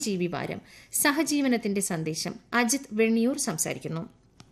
ജീവിവാരം സഹജീവനത്തിന്റെ സന്ദേശം അജിത് വെണ്ണിയൂർ സംസാരിക്കുന്നു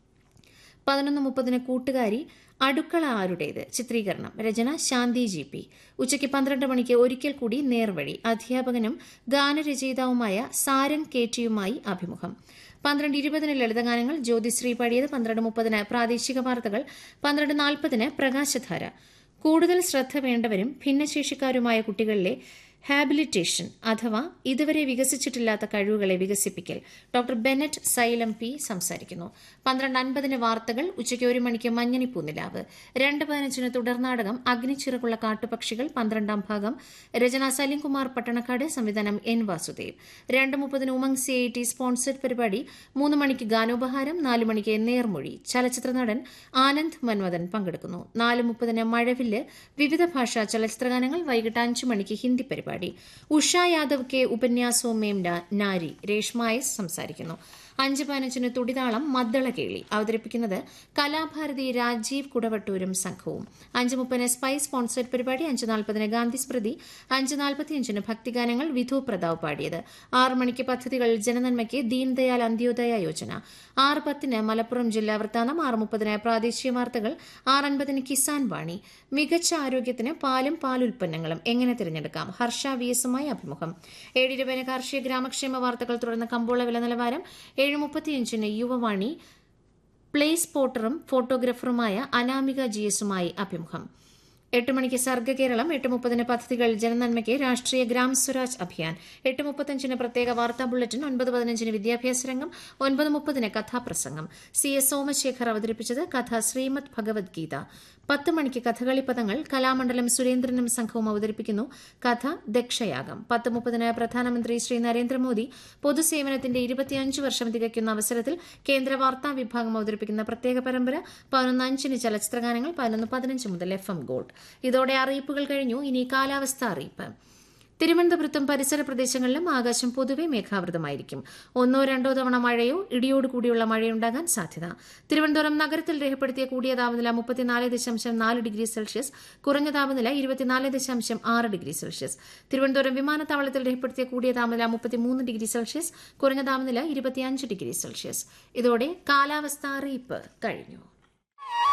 പതിനൊന്ന് മുപ്പതിന് കൂട്ടുകാരി അടുക്കള ആരുടേത് ചിത്രീകരണം രചന ശാന്തി ജി പി ഉച്ചയ്ക്ക് പന്ത്രണ്ട് മണിക്ക് ഒരിക്കൽ കൂടി നേർവഴി അധ്യാപകനും ഗാനരചയിതാവുമായ സാരൻ കേറ്റിയുമായി അഭിമുഖം പന്ത്രണ്ട് ഇരുപതിന് ലളിതഗാനങ്ങൾ ജ്യോതിശ്രീ പാടിയത് പന്ത്രണ്ട് മുപ്പതിന് പ്രാദേശിക വാർത്തകൾ പന്ത്രണ്ട് നാൽപ്പതിന് പ്രകാശധാര കൂടുതൽ ശ്രദ്ധ വേണ്ടവരും ഭിന്നശേഷിക്കാരുമായ കുട്ടികളിലെ ഹാബിലിറ്റേഷൻ അഥവാ ഇതുവരെ വികസിച്ചിട്ടില്ലാത്ത കഴിവുകളെ വികസിപ്പിക്കൽ ഡോക്ടർ ബെനറ്റ് സൈലം പി സംസാരിക്കുന്നു പന്ത്രണ്ട് അൻപതിന് വാർത്തകൾ ഉച്ചയ്ക്ക് ഒരു മണിക്ക് മഞ്ഞണി പൂനിലാവ് രണ്ട് പതിനഞ്ചിന് തുടർനാടകം അഗ്നിച്ചിറകുള്ള കാട്ടുപക്ഷികൾ പന്ത്രണ്ടാം ഭാഗം രചന സലിംകുമാർ പട്ടണക്കാട് സംവിധാനം എൻ വാസുദേവ് രണ്ട് മുപ്പതിന് Umang C I T sponsored പരിപാടി മൂന്ന് മണിക്ക് ഗാനോപഹാരം നാല് മണിക്ക് നേർമൊഴി ചലച്ചിത്ര നടൻ ആനന്ദ് മൻവദൻ പങ്കെടുക്കുന്നു നാല് മുപ്പതിന് മഴവില്ല് വിവിധ ഭാഷാ ചലച്ചിത്രഗാനങ്ങൾ വൈകിട്ട് അഞ്ച് മണിക്ക് ഹിന്ദി പരിപാടി ഉഷ യാദവ് കെ ഉപന്യാസവും മേം നാരി രേഷ്മ എസ് സംസാരിക്കുന്നു അഞ്ച് പതിനഞ്ചിന് തുടിതാളം മദ്ദളകേളി അവതരിപ്പിക്കുന്നത് കലാഭാരതി രാജീവ് കുടവട്ടൂരും സംഘവും അഞ്ച് മുപ്പതിന് സ്പൈസ് സ്പോൺസേഡ് പരിപാടി അഞ്ച് നാൽപ്പതിന് ഗാന്ധി സ്മൃതി അഞ്ച് നാൽപ്പത്തിയഞ്ചിന് ഭക്തിഗാനങ്ങൾ വിധു പ്രതാവ് പാടിയത് ആറ് മണിക്ക് പദ്ധതികൾ ജനനന്മയ്ക്ക് ദീൻദയാൽ അന്ത്യോദയ യോജന ആറ് പത്തിന് മലപ്പുറം ജില്ലാ വൃത്താന്തം ആറ് മുപ്പതിന് പ്രാദേശിക വാർത്തകൾ ആറ് അൻപതിന് കിസാൻ വാണി മികച്ച ആരോഗ്യത്തിന് പാലും പാലുൽപ്പന്നങ്ങളും എങ്ങനെ തിരഞ്ഞെടുക്കാം ഹർഷ വി എസുമായി അഭിമുഖം ഏഴ് ഇരുപതിന് കാർഷിക ഗ്രാമക്ഷേമ വാർത്തകൾ തുടർന്ന് കമ്പോള വില നിലവാരം ഏഴ് മുപ്പത്തിയഞ്ചിന് യുവവാണി പ്ലേ സ്പോട്ടറും ഫോട്ടോഗ്രാഫറുമായ അനാമിക ജി എസുമായി അഭിമുഖം എട്ട് മണിക്ക് സർഗകേരളം എട്ട് മുപ്പതിന് പദ്ധതികൾ ജനനന്മയ്ക്ക് രാഷ്ട്രീയ ഗ്രാം സ്വരാജ് അഭിയാൻ എട്ട് മുപ്പത്തഞ്ചിന് പ്രത്യേക വാർത്താ ബുള്ളറ്റിൻ ഒൻപത് പതിനഞ്ചിന് വിദ്യാഭ്യാസ രംഗം ഒൻപത് മുപ്പതിന് കഥാപ്രസംഗം സി എസ് സോമശേഖർ അവതരിപ്പിച്ചത് കഥ ശ്രീമദ് ഭഗവത്ഗീത പത്ത് മണിക്ക് കഥകളി പദങ്ങൾ കലാമണ്ഡലം സുരേന്ദ്രനും സംഘവും അവതരിപ്പിക്കുന്നു കഥ ദക്ഷയാഗം പത്ത് മുപ്പതിന് പ്രധാനമന്ത്രി ശ്രീ നരേന്ദ്രമോദി പൊതുസേവനത്തിന്റെ ഇരുപത്തിയഞ്ച് വർഷം തികയ്ക്കുന്ന അവസരത്തിൽ കേന്ദ്ര വാർത്താ വിഭാഗം അവതരിപ്പിക്കുന്ന പ്രത്യേക പരമ്പര പതിനൊന്ന് അഞ്ചിന് ചലച്ചിത്രഗാനങ്ങൾ പതിനൊന്ന് പതിനഞ്ച് മുതൽ എഫ് എം ഗോൾഡ് ഇതോടെ അറിയിപ്പുകൾ കഴിഞ്ഞു ഇനി കാലാവസ്ഥ അറിയിപ്പ് തിരുവനന്തപുരത്തും പരിസര പ്രദേശങ്ങളിലും ആകാശം പൊതുവെ മേഘാവൃതമായിരിക്കും ഒന്നോ രണ്ടോ തവണ മഴയോ ഇടിയോടുകൂടിയുള്ള മഴയുണ്ടാകാൻ സാധ്യത തിരുവനന്തപുരം നഗരത്തിൽ രേഖപ്പെടുത്തിയ കൂടിയ താപനില മുപ്പത്തിനാല് ദശാംശം നാല് ഡിഗ്രി സെൽഷ്യസ് കുറഞ്ഞ താപനില ഇരുപത്തിനാല് ദശാംശം ആറ് ഡിഗ്രി സെൽഷ്യസ് തിരുവനന്തപുരം വിമാനത്താവളത്തിൽ രേഖപ്പെടുത്തിയ കൂടിയ താപനില മുപ്പത്തിമൂന്ന് ഡിഗ്രി സെൽഷ്യസ് കുറഞ്ഞ താപനില ഇരുപത്തിയഞ്ച് ഡിഗ്രി സെൽഷ്യസ് ഇതോടെ കാലാവസ്ഥ അറിയിപ്പ് കഴിഞ്ഞു